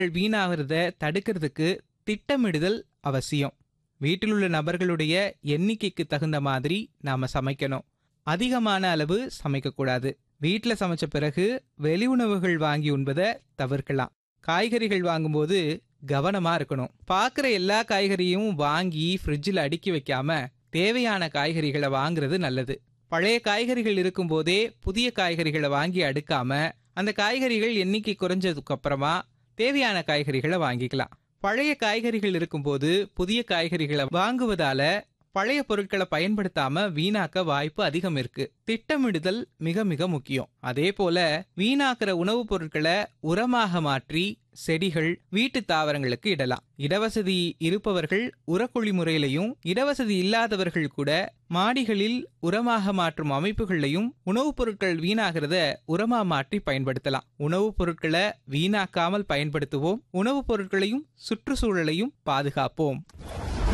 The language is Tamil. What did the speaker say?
வீணாகிறத தடுக்கிறதுக்கு திட்டமிடுதல் அவசியம் வீட்டில் உள்ள நபர்களுடைய எண்ணிக்கைக்கு தகுந்த மாதிரி நாம சமைக்கணும் அதிகமான அளவு சமைக்கக்கூடாது வீட்டில் சமைச்ச பிறகு வெளி உணவுகள் வாங்கி உண்பதை தவிர்க்கலாம் காய்கறிகள் வாங்கும்போது கவனமா இருக்கணும் பார்க்குற எல்லா காய்கறியும் வாங்கி ஃப்ரிட்ஜில் அடுக்கி வைக்காம தேவையான காய்கறிகளை வாங்குறது நல்லது பழைய காய்கறிகள் இருக்கும்போதே புதிய காய்கறிகளை வாங்கி அடுக்காம அந்த காய்கறிகள் எண்ணிக்கை குறைஞ்சதுக்கு அப்புறமா தேவையான காய்கறிகளை வாங்கிக்கலாம் பழைய காய்கறிகள் இருக்கும்போது புதிய காய்கறிகளை வாங்குவதால பழைய பொருட்களை பயன்படுத்தாம வீணாக்க வாய்ப்பு அதிகம் இருக்கு திட்டமிடுதல் மிக மிக முக்கியம் அதே போல வீணாக்குற உணவுப் பொருட்களை உரமாக மாற்றி செடிகள் வீட்டு தாவரங்களுக்கு இடலாம் இடவசதி இருப்பவர்கள் உரக்குழி முறையிலையும் இடவசதி இல்லாதவர்கள் கூட மாடிகளில் உரமாக மாற்றும் அமைப்புகளையும் உணவுப் பொருட்கள் வீணாகிறத உரமா மாற்றி பயன்படுத்தலாம் உணவுப் பொருட்களை வீணாக்காமல் பயன்படுத்துவோம் உணவுப் பொருட்களையும் சுற்றுச்சூழலையும் பாதுகாப்போம்